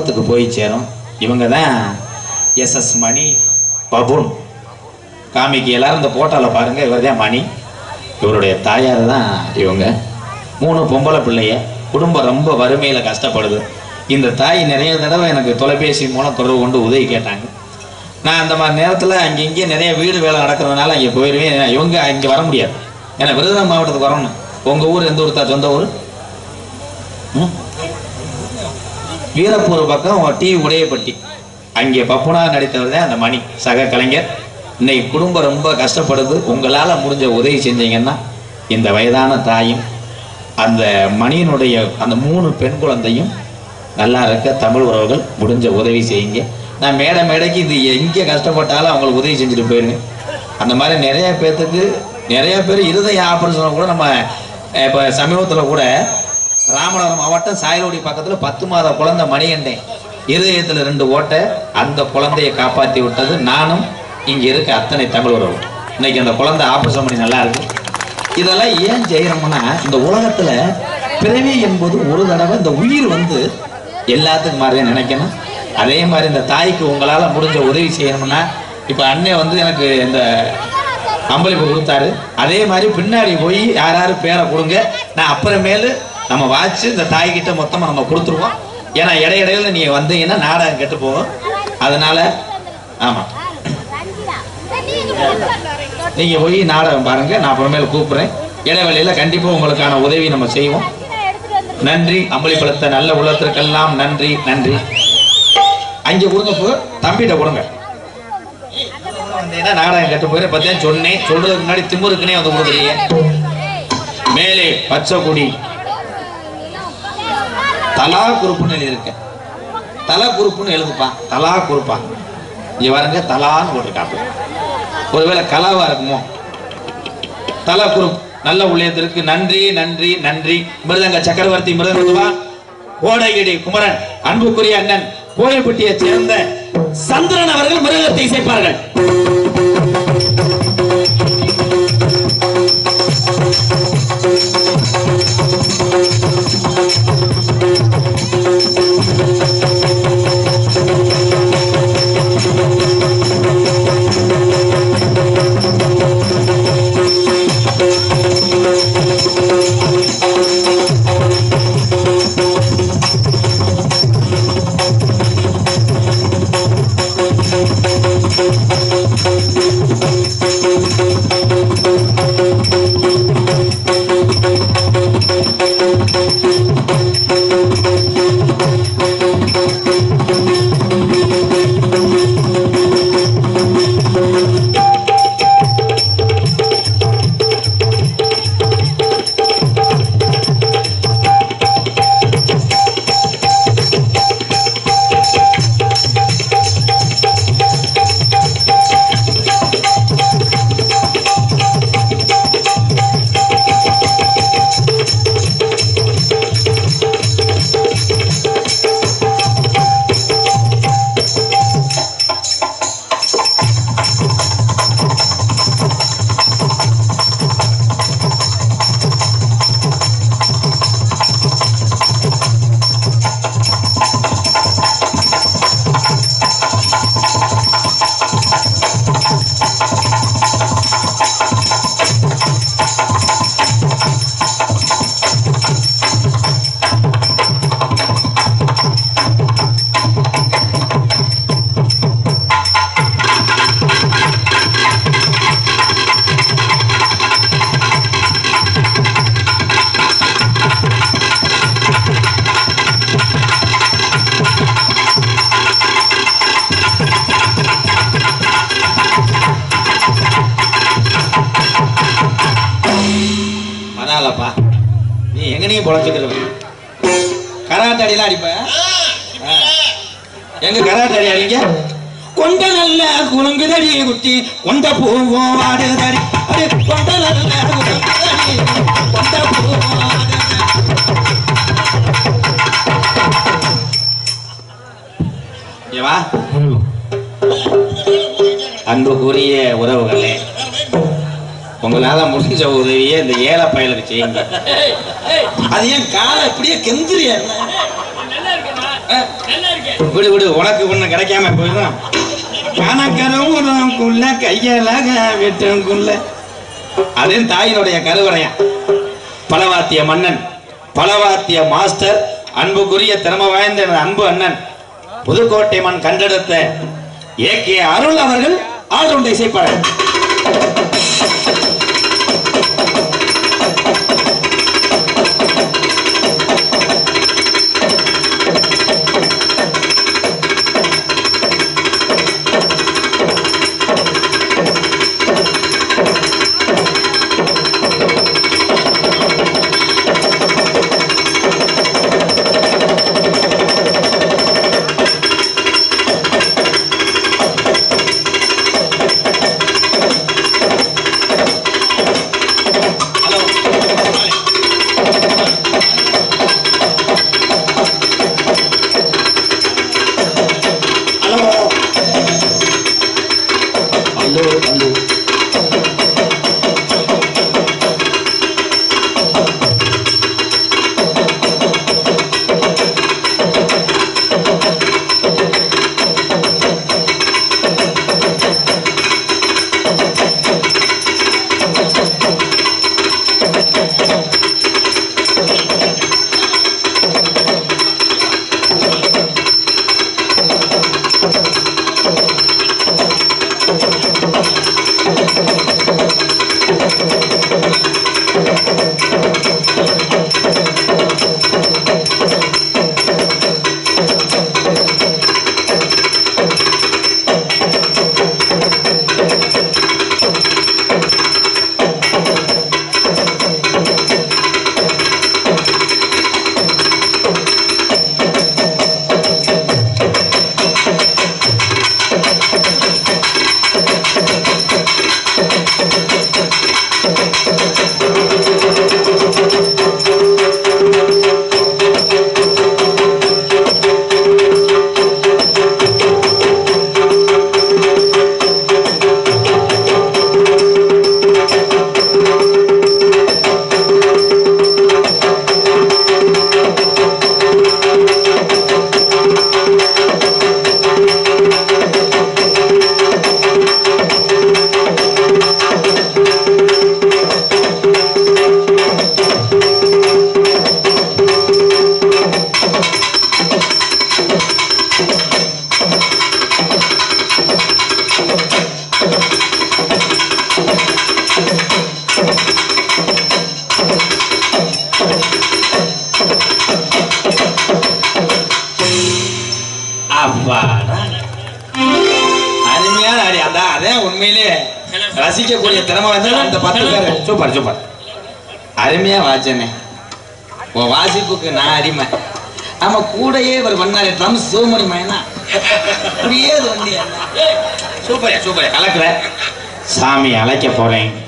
இடத்துக்கு போய் சேரும் இவங்க தான் எஸ்எஸ் மணி பபுன் காமிக்கு எல்லாரும் இந்த போட்டோவில் பாருங்க இவர் தான் மணி இவருடைய தாயார் தான் இவங்க மூணு பொம்பளை பிள்ளைய குடும்பம் ரொம்ப வறுமையில் கஷ்டப்படுது இந்த தாய் நிறைய தடவை எனக்கு தொலைபேசி மூலம் தொடர்பு கொண்டு உதவி கேட்டாங்க நான் அந்த மாதிரி நேரத்தில் அங்கே இங்கே நிறைய வீடு வேலை நடக்கிறதுனால அங்கே போயிடுவேன் இவங்க இங்கே வர முடியாது ஏன்னா விருதுநகர் மாவட்டத்துக்கு வரணும் உங்கள் ஊர் எந்த ஊர் தான் சொந்த ஊர் ம்? வீரப்பூர் பக்கம் டி உடையப்பட்டி அங்கே பப்புனா நடித்தவர் தான் அந்த மணி சக கலைஞர் இன்னைக்கு குடும்பம் ரொம்ப கஷ்டப்படுது உங்களால் முடிஞ்ச உதவி செஞ்சீங்கன்னா இந்த வயதான தாயும் அந்த மணியினுடைய அந்த மூணு பெண் குழந்தையும் நல்லா இருக்க தமிழ் உறவுகள் முடிஞ்ச உதவி செய்யுங்க நான் மேடை மேடைக்கு இது எங்கே கஷ்டப்பட்டாலும் அவங்களுக்கு உதவி செஞ்சுட்டு போயிருங்க அந்த மாதிரி நிறைய பேர்த்துக்கு நிறைய பேர் இருதய ஆபரேஷன் கூட நம்ம இப்போ சமீபத்தில் கூட ராமநாதபுரம் மாவட்டம் சாயலோடி பக்கத்தில் பத்து மாத குழந்தை மணிகண்டேன் இருதயத்தில் ரெண்டு ஓட்டை அந்த குழந்தையை காப்பாற்றி விட்டது நானும் இங்கே இருக்க அத்தனை தமிழ் உறவு இன்னைக்கு அந்த குழந்தை ஆபரேஷன் பண்ணி நல்லா இருக்கு இதெல்லாம் ஏன் செய்யறோம்னா இந்த உலகத்துல பிறவி என்பது ஒரு தடவை இந்த உயிர் வந்து எல்லாத்துக்கும் மாதிரியே நினைக்கணும் அதே மாதிரி இந்த தாய்க்கு உங்களால முடிஞ்ச உதவி செய்யணும்னா இப்ப அண்ணன் வந்து எனக்கு இந்த அம்பளிப்பு கொடுத்தாரு அதே மாதிரி பின்னாடி போய் யார் யார் பேரை கொடுங்க நான் அப்புறமேலு நம்ம வாச்சு இந்த தாய்கிட்ட மொத்தமா நம்ம கொடுத்துருவோம் ஏன்னா இடையிடையில நீங்க வந்தீங்கன்னா நாடகம் கெட்டு போகும் அதனால ஆமா நீங்க போய் நாடகம் பாருங்க நான் அப்புறமேல கூப்பிடுறேன் இடைவெளியில கண்டிப்பா உங்களுக்கான உதவி நம்ம செய்வோம் நன்றி அம்பளிப்பழத்தை நல்ல உள்ளத்திற்கெல்லாம் நன்றி நன்றி அங்க கொடுங்க போ தம்பிகிட்ட கொடுங்க வந்தீங்கன்னா நாடகம் கெட்டு போயிரு பத்தியா சொன்னேன் சொல்றதுக்கு முன்னாடி திமுருக்குனே வந்து கொடுக்குறீங்க மேலே பச்சை கொடி தலா குறுப்புன்னு எழுதியிருக்க தலா குறுப்புன்னு எழுதுப்பான் தலா குறுப்பான் இங்க பாருங்க தலான்னு போட்டிருக்காப்பு ஒருவேளை கலாவா இருக்குமோ தலா குறுப் நல்ல உள்ளத்திற்கு நன்றி நன்றி நன்றி மிருதங்க சக்கரவர்த்தி மிருதங்கவா கோடைகிடி குமரன் அன்புக்குரிய அண்ணன் கோயில்பட்டியை சேர்ந்த சந்திரன் அவர்கள் மிருதத்தை இசைப்பார்கள் பரவாயில்லப்பா நீ எங்கனையும் பொழைச்சிக்கிறவன் கராட்டே அடிலாம் அடிப்ப ஆ. எங்க கராட்டே அடி அடிங்க கொண்ட நல்ல குலுங்குதடி குட்டி கொண்ட பூவும் ஆடுதடி அடி கொண்ட நல்ல குலுங்குதடி கொண்ட பூவும் ஆடுதடி இங்க வா அன்புக்குரிய உறவுகளே உங்களால முடிஞ்ச உதவியை இந்த ஏழை பயலுக்கு செய்யுங்க அது ஏன் காலை இப்படியே கெந்திரிய நல்லா இருக்கேண்ணா நல்லா இருக்கே விடு விடு உனக்கு ஒண்ணு கிடைக்காம போயிடும் கணக்கருங்குள்ள கையலக வெட்டுங்குள்ள அது தாயினுடைய கருவறையா பலவாத்திய மன்னன் பலவாத்திய மாஸ்டர் அன்புக்குரிய திறமை வாய்ந்த எனது அன்பு அண்ணன் புதுக்கோட்டை மண் கண்டெடுத்த ஏகே அருள் அவர்கள் ஆளுண்ட இசைப்பாளர் ஹலோ ஹலோ அப்பாடா அருமையான அடி அதான் அதான் உண்மையிலே ரசிக்கக்கூடிய திறமை வந்து அந்த பத்து பேர் சூப்பர் சூப்பர் அருமையா வாச்சனே உன் வாசிப்புக்கு நான் அடிமை ஆமா கூடயே இவர் பண்ணாரு ட்ரம் சிவமணி மயனா அப்படியே இது வண்டியா சூப்பர் சூப்பர் கலக்குற சாமி அழைக்க போறேன்